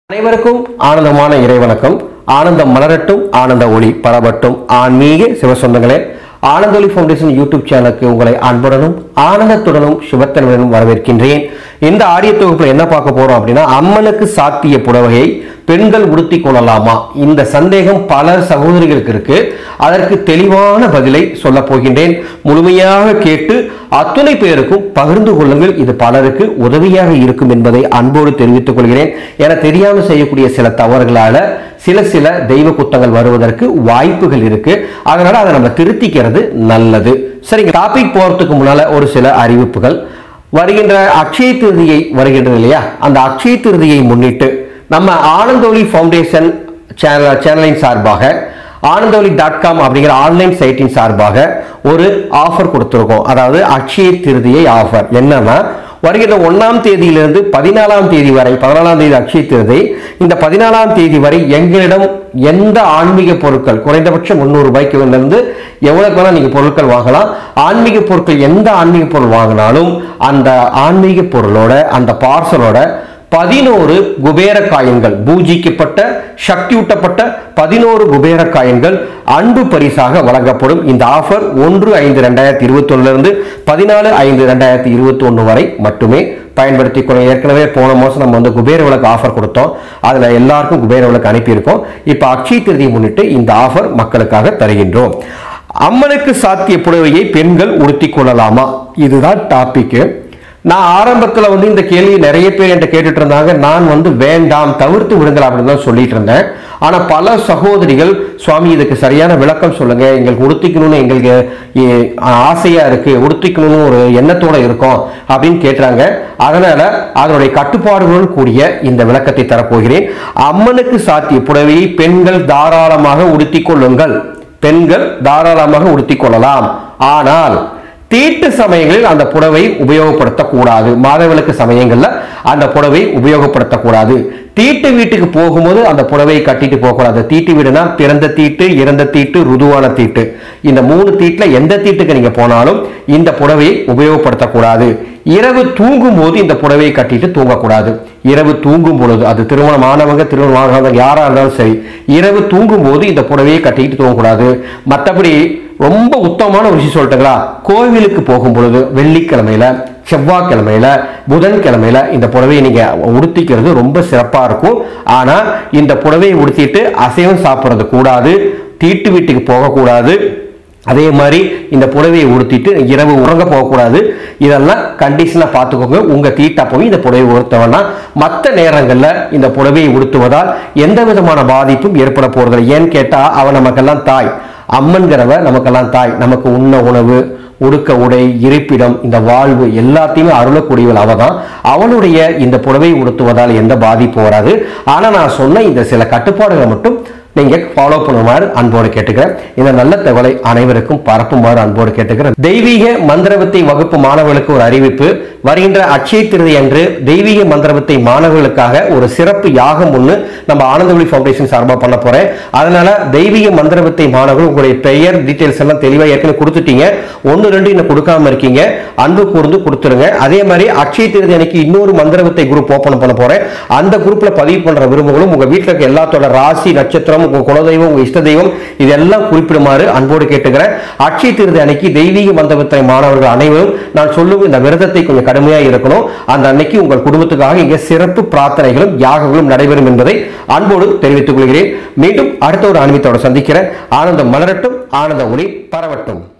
அனைவருக்கும் ஆனந்தமான இறைவணக்கம் ஆனந்தம் மலரட்டும் ஆனந்த ஒளி பரவட்டும் ஆன்மீக சிவசொந்தங்களே ஆனந்தொலி ஃபவுண்டேஷன் யூடியூப் சேனலுக்கு உங்களை அன்புடனும் ஆனந்தத்துடனும் சிவத்தன்மையுடனும் வரவேற்கின்றேன் இந்த ஆடியோ தொகுப்புல என்ன பார்க்க போறோம் அப்படின்னா அம்மனுக்கு சாத்திய புடவையை பெண்கள் உடுத்தி கொள்ளலாமா இந்த சந்தேகம் பல சகோதரிகளுக்கு இருக்கு அதற்கு தெளிவான பதிலை சொல்ல போகின்றேன் முழுமையாக கேட்டு அத்துணை பேருக்கும் பகிர்ந்து கொள்ளுங்கள் இது பலருக்கு உதவியாக இருக்கும் என்பதை அன்போடு தெரிவித்துக் கொள்கிறேன் என தெரியாமல் செய்யக்கூடிய சில தவறுகளால சில சில தெய்வ குத்தங்கள் வருவதற்கு வாய்ப்புகள் இருக்கு அதனால அதை நம்ம திருத்திக்கிறது நல்லது சரிங்க டாபிக் போறதுக்கு முன்னால ஒரு சில அறிவிப்புகள் வருகின்ற அக்ஷய திருதியை வருகின்றது இல்லையா அந்த அக்ஷய திருதியை முன்னிட்டு நம்ம ஆனந்தோலி ஃபவுண்டேஷன் சேனல் சேனலின் சார்பாக ஆனந்தோலி டாட் காம் அப்படிங்கிற ஆன்லைன் சைட்டின் சார்பாக ஒரு ஆஃபர் கொடுத்துருக்கோம் அதாவது அக்ஷய திருதியை ஆஃபர் என்னன்னா வருகின்ற ஒன்றாம் தேதியிலிருந்து பதினாலாம் தேதி வரை பதினாலாம் தேதி அக்ஷய திருதி இந்த பதினாலாம் தேதி வரை எங்களிடம் எந்த ஆன்மீக பொருட்கள் குறைந்தபட்சம் முந்நூறு ரூபாய்க்கு இருந்து எவ்வளவுக்கு வேணா நீங்க பொருட்கள் வாங்கலாம் ஆன்மீக பொருட்கள் எந்த ஆன்மீக பொருள் வாங்கினாலும் அந்த ஆன்மீக பொருளோட அந்த பார்சலோட பதினோரு குபேர காயன்கள் பூஜிக்கப்பட்ட சக்தியூட்டப்பட்ட பதினோரு குபேர காயன்கள் அன்பு பரிசாக வழங்கப்படும் இந்த ஆஃபர் ஒன்று ஐந்து ரெண்டாயிரத்தி இருபத்தி இருந்து பதினாலு ஐந்து ரெண்டாயிரத்தி இருபத்தி ஒன்று வரை மட்டுமே பயன்படுத்திக் கொள்ளும் ஏற்கனவே போன மாதம் நம்ம வந்து குபேர விளக்கு ஆஃபர் கொடுத்தோம் அதில் எல்லாருக்கும் குபேர விளக்கு அனுப்பியிருக்கோம் இப்போ அக்ஷய திருதியை முன்னிட்டு இந்த ஆஃபர் மக்களுக்காக தருகின்றோம் அம்மனுக்கு சாத்திய புடவையை பெண்கள் உடுத்திக் கொள்ளலாமா இதுதான் டாபிக் நான் ஆரம்பத்தில் வந்து இந்த கேள்வி நிறைய பேர் என்கிட்ட கேட்டுட்டு இருந்தாங்க நான் வந்து வேண்டாம் தவிர்த்து விடுங்கள் அப்படின்னு தான் சொல்லிட்டு இருந்தேன் ஆனா பல சகோதரிகள் சுவாமி இதுக்கு சரியான விளக்கம் சொல்லுங்க எங்களுக்கு உடுத்திக்கணும்னு எங்களுக்கு எ- ஆசையா இருக்கு உடுத்திக்கணும்னு ஒரு எண்ணத்தோட இருக்கோம் அப்படின்னு கேட்டாங்க அதனால அதனுடைய கட்டுப்பாடுகளுடன் கூடிய இந்த விளக்கத்தை தரப்போகிறேன் அம்மனுக்கு சாத்திய புடவையை பெண்கள் தாராளமாக உடுத்திக் கொள்ளுங்கள் பெண்கள் தாராளமாக உடுத்திக் கொள்ளலாம் ஆனால் தீட்டு சமயங்களில் அந்த புடவை உபயோகப்படுத்தக்கூடாது மாதவிலக்கு சமயங்கள்ல அந்த புடவை உபயோகப்படுத்தக்கூடாது தீட்டு வீட்டுக்கு போகும்போது அந்த புடவையை கட்டிட்டு போகக்கூடாது தீட்டு வீடுனா பிறந்த தீட்டு இறந்த தீட்டு ருதுவான தீட்டு இந்த மூணு தீட்டுல எந்த தீட்டுக்கு நீங்க போனாலும் இந்த புடவையை உபயோகப்படுத்தக்கூடாது இரவு தூங்கும் போது இந்த புடவையை கட்டிட்டு தூங்கக்கூடாது இரவு தூங்கும் பொழுது அது திருமணமானவங்க திருமணமானவங்க யாரா இருந்தாலும் சரி இரவு தூங்கும் போது இந்த புடவையை கட்டிட்டு தூங்கக்கூடாது மற்றபடி ரொம்ப உத்தமமான ஒரு விஷயம் சொல்லட்டுங்களா கோவிலுக்கு போகும் பொழுது வெள்ளிக்கிழமையில செவ்வாய்க்கிழமையில புதன்கிழமையில இந்த புடவையை நீங்க உடுத்திக்கிறது ரொம்ப சிறப்பா இருக்கும் ஆனா இந்த புடவையை உடுத்திட்டு அசைவம் சாப்பிட்றது கூடாது தீட்டு வீட்டுக்கு போகக்கூடாது அதே மாதிரி இந்த புடவையை உடுத்திட்டு இரவு உறங்க போகக்கூடாது இதெல்லாம் கண்டிஷனாக பார்த்துக்கோங்க உங்க தீட்டா போய் இந்த புடவை உடுத்தவனா மற்ற நேரங்களில் இந்த புடவையை உடுத்துவதால் எந்த விதமான பாதிப்பும் ஏற்பட போறதில்லை ஏன்னு கேட்டா அவ நமக்கெல்லாம் தாய் அம்மன்கிறவ நமக்கெல்லாம் தாய் நமக்கு உண்ண உணவு உடுக்க உடை இருப்பிடம் இந்த வாழ்வு எல்லாத்தையுமே அருளக்கூடியவள் அவ தான் அவளுடைய இந்த புடவை உடுத்துவதால் எந்த பாதிப்பு வராது ஆனா நான் சொன்ன இந்த சில கட்டுப்பாடுகளை மட்டும் நீங்க ஃபாலோ பண்ணுமாறு அன்போடு கேட்டுக்கிறேன் இந்த நல்ல தகவலை அனைவருக்கும் பரப்புமாறு அன்போடு கேட்டுக்கிறேன் தெய்வீக மந்திரவத்தை வகுப்பு மாணவர்களுக்கு ஒரு அறிவிப்பு வருகின்ற அட்சய திருதி அன்று தெய்வீக மந்திரவத்தை மாணவர்களுக்காக ஒரு சிறப்பு யாகம் ஒன்று நம்ம ஆனந்தவழி ஃபவுண்டேஷன் சார்பாக பண்ண போறேன் அதனால தெய்வீக மந்திரவத்தை மாணவர்கள் உங்களுடைய பெயர் டீட்டெயில்ஸ் எல்லாம் தெளிவாக ஏற்கனவே கொடுத்துட்டீங்க ஒன்று ரெண்டு இன்னும் கொடுக்காம இருக்கீங்க அன்பு கூர்ந்து கொடுத்துருங்க அதே மாதிரி அட்சய திருதி அன்னைக்கு இன்னொரு மந்திரவத்தை குரூப் ஓப்பன் பண்ண போறேன் அந்த குரூப்ல பதிவு பண்ற விரும்புகளும் உங்க வீட்டில் இருக்க எல்லாத்தோட ராசி நட்சத்திரம் உங்க குலதெய்வம் உங்க இஷ்ட தெய்வம் இதெல்லாம் குறிப்பிடுமாறு அன்போடு கேட்டுக்கிறேன் அட்சய திருதி அன்னைக்கு தெய்வீக மந்திரத்தை மாணவர்கள் அனைவரும் நான் சொல்லும் இந்த விரதத்தை கொஞ்சம் கடுமையா இருக்கணும் அந்த அன்னைக்கு உங்கள் குடும்பத்துக்காக இங்க சிறப்பு பிரார்த்தனைகளும் யாகங்களும் நடைபெறும் என்பதை அன்போடு தெரிவித்துக் கொள்கிறேன் மீண்டும் அடுத்த ஒரு ஆன்மீகத்தோட சந்திக்கிறேன் ஆனந்தம் மலரட்டும் ஆனந்த ஒளி பரவட்டும்